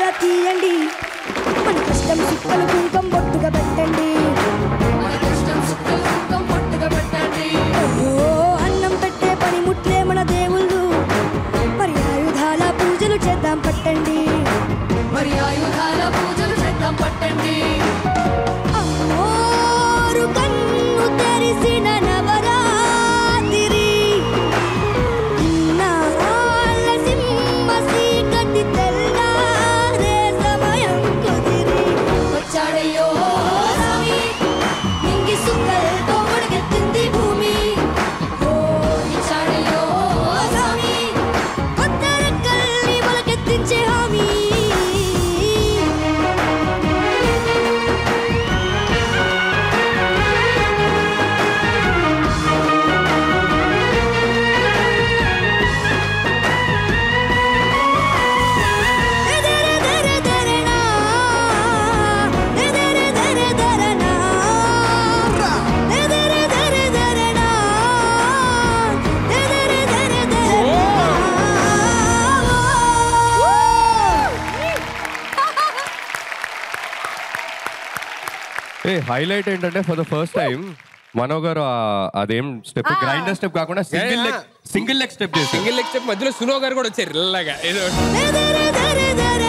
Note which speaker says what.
Speaker 1: జర తీయండి మన కష్టం సుక్కలు కుంకం బొట్టుగా పెట్టండి ఓ అన్నం పెట్టే పని ముట్లే మన దేవుళ్ళు మరి ఆయుధాల పూజలు చేద్దాం పట్టండి
Speaker 2: మరి ఆయుధాల పూజలు చేద్దాం పట్టండి
Speaker 1: అమ్మోరు కన్ను తెరిసిన నవరాత్రి ఇన్నాళ్ళ సింహ చీకటి తెల్లారే సమయం కుదిరి
Speaker 2: వచ్చాడయ్యో స్వామి నింగి సుక్కలతో ముడిగెత్తింది భూమి ఓ ఇచ్చాడయ్యో స్వామి
Speaker 1: కొత్త రెక్కల్ని మొలకెత్తించే హామీ దెదెరె దెరె దెరెనా, దెదెరె దెరె దెరెనా, దెదెరె దెరె దెరెనా, దెదెరె దెరె దెరెనా.
Speaker 3: ఏ హైలైట్ ఏంటంటే for the first time Mano garu ఆ- అదేం స్టెప్ గ్రైండర్ స్టెప్ కాకుండా single leg single leg step చేసి
Speaker 4: సింగిల్ లెగ్ స్టెప్ మధ్యలో సునో గారు కూడా వచ్చారు ఇలాగా ఏదో
Speaker 1: దెదెరె దెరె దెరె